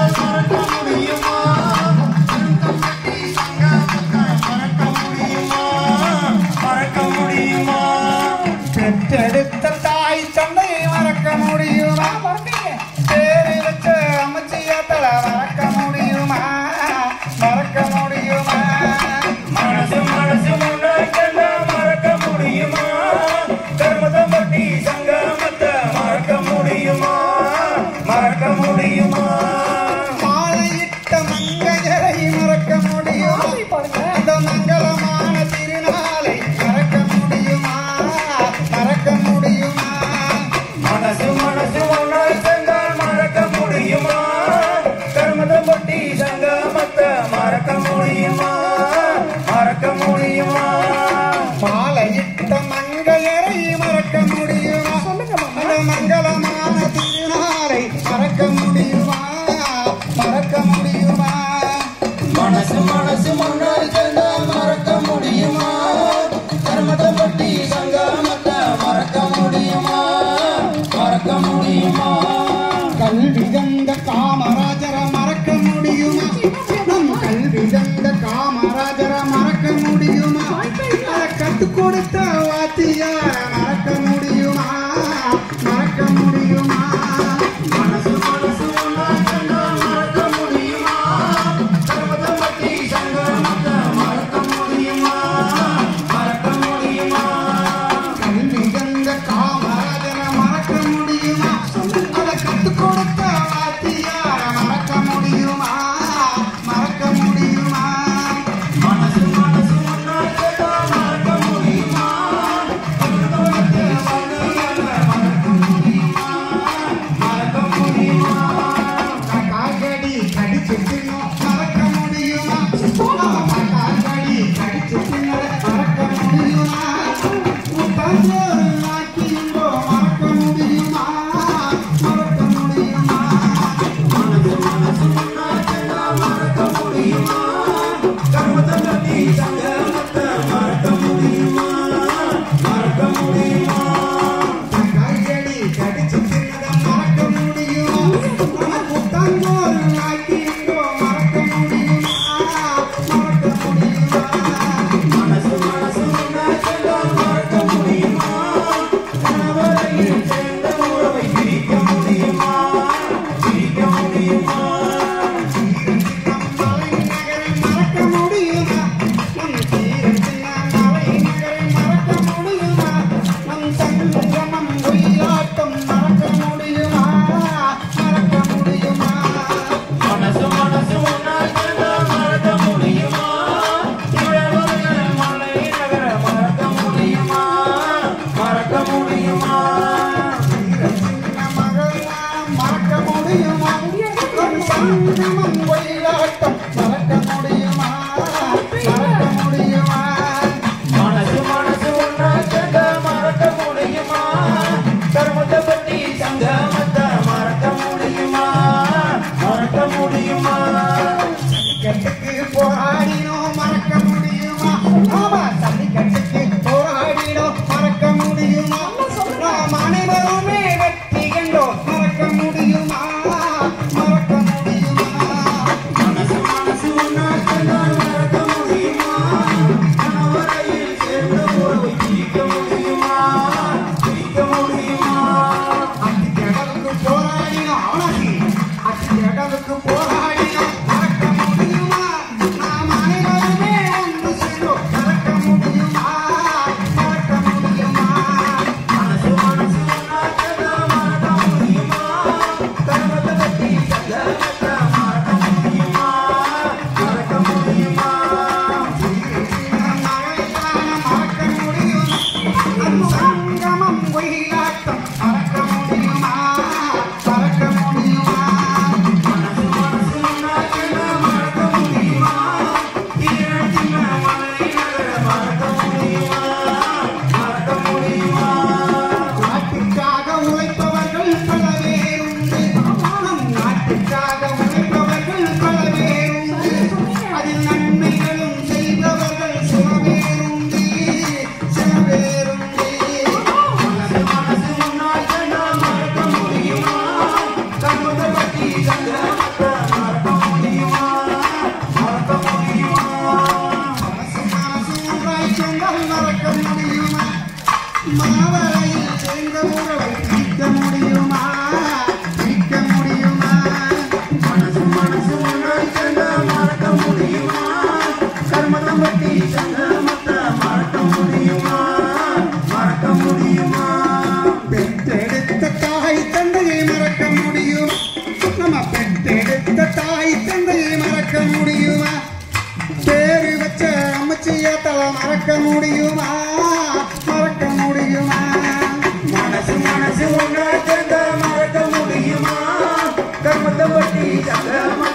மறக்க முடியுமா திருத்தம்பட்டி சங்கமத்தை மறக்க முடியுமா மறக்க முடியுமா பெற்றெடுத்த தாய் தந்தையை மறக்க முடியுமா பேரு வச்ச அமைச்சியத்தல மறக்க முடியுமா மறக்க முடியுமா மனசு மனசு முன்னாடி மறக்க முடியுமா கர்மதம்பட்டி சங்கமத்தை மறக்க முடியுமா மறக்க முடியுமா மாலையிட்ட மங்கையரை மறக்க முடியுமா அந்த மங்களமான திருநாளை மறக்க முடியுமா மறக்க முடியுமா மனசு மனசு ஒன்றாய் சென்றால் மறக்க முடியுமா கர்மதம்பட்டி சங்கமத்தை மறக்க முடியுமா மறக்க முடியுமா மாலையிட்ட மங்கையரை மறக்க முடியுமா அந்த மங்களமான திருநாளை மறக்க முடியுமா மறக்க முடியுமா மனசு மனசு முன்னாடி சென்றா மறக்க முடியுமா கர்மதம்பட்டி சங்கமத்தை மறக்க முடியுமா மறக்க முடியுமா கல்வி தந்த காமராஜர மறக்க முடியுமா நம் கல்வி தந்த காமராஜர மறக்க முடியுமா அதை கற்றுக் கொடுத்த வாத்தியார மறக்க முடியுமா மறக்க முடியுமா மனசு மனசு ஒன்றா சென்றா மறக்க முடியுமா கர்மதம்பட்டி சங்கமத்தை மறக்க முடியுமா மறக்க முடியுமா கல்வி தந்த காமராஜர மறக்க முடியுமா அதை கற்றுக் கொடுத்த வாத்தியார மறக்க முடியுமா மறக்க முடியுமா மனசு மனசு ஒன்றா சென்றா மறக்க முடியுமா மறக்க முடியுமா காக்கடி கடிச்சு தின்னும் மறக்க முடியுமா காக்கடி கடிச்சு தின்னும் மறக்க முடியுமா பஞ்சோறு ஆக்கிங்கோ மறக்க முடியுமா மறக்க முடியுமா மனசு மனசு முன்னாடி மறக்க முடியுமா கர்மதம்பட்டி சங்கமத்தை மறக்க முடியுமா மறக்க முடியுமா காய்கறி கடிச்சு தின்னதை மறக்க முடியுமா உனக்கு தங்கோரு ஆக்கிங்கோ மறக்க முடியுமா மறக்க முடியுமா மனசு மனசு முன்னாடி மறக்க முடியுமா கணவரையில் சேர்ந்த உறவை பிரிக்க முடியுமா பிரிக்க முடியுமா மறக்க முடியுமா நம் தீரத்தின் மலை நகரை மறக்க முடியுமா நம் சங்கமம் ஒய்யாட்டம் மறக்க முடியுமா மறக்க முடியுமா மனசு மனசு ஒன்றாய் சேர்ந்தா மறக்க முடியுமா இளவரசர் மலை நகர மறக்க முடியுமா மறக்க முடியுமா சின்ன மகள் மறக்க முடியுமா நம் சங்கமம் ஒய்யாட்டம் மறக்க முடியுமா மறக்க முடியுமா மனசு மனசு ஒன்றாய் சேர்ந்தா மறக்க முடியுமா கர்மத்தை பற்றி சங்கமத்தை மறக்க முடியுமா மறக்க முடியுமா கட்டுக்கு போராடினோம் மறக்க முடியுமா ஆமா சல்லிக்கட்டுக்கு போராடினோம் மறக்க முடியுமா நாம் அனைவருமே வெற்றி கண்டோம் மறக்க முடியுமா மறக்க முடியுமா மனசு மனசு ஒன்றா சேர்ந்தால் மறக்க முடியுமா கணவரையில் சேர்ந்த உறவை பிரிக்க முடியுமா பிரிக்க முடியுமா அத்திக்கடலுக்கு போராடினோம் அழகி அத்திக்கடலுக்கு போராடினோம் மறக்க முடியுமா நாம் அனைவருமே ஒன்று சேர்ந்தோம் மறக்க முடியுமா மறக்க முடியுமா மனசு மனசு ஒன்றா சேர்ந்தால் மறக்க முடியுமா கர்மத்தை பற்றி சங்கமத்தை மறக்க முடியுமா மறக்க முடியுமா மறக்க முடியுமா நம் சங்கமம் ஒய்யாட்டம் மறக்க முடியுமா மறக்க முடியுமா மனசு மனசு முன்னாடி மறக்க முடியுமா ஈரத்தின் மலை நகர மறக்க முடியுமா மறக்க முடியுமா நாட்டுக்காக உழைப்பவர்கள் பல பேர் உண்டு நம் நாட்டுக்காக நம்ம பெற்றெடுத்த தாய் தந்தையை மறக்க முடியுமா பேரு வச்ச அம்மச்சியாத்தல மறக்க முடியுமா மறக்க முடியுமா மனசு மனசு ஒன்னா சேர்ந்த மறக்க முடியுமா கர்மத்தை பற்றி சங்கமா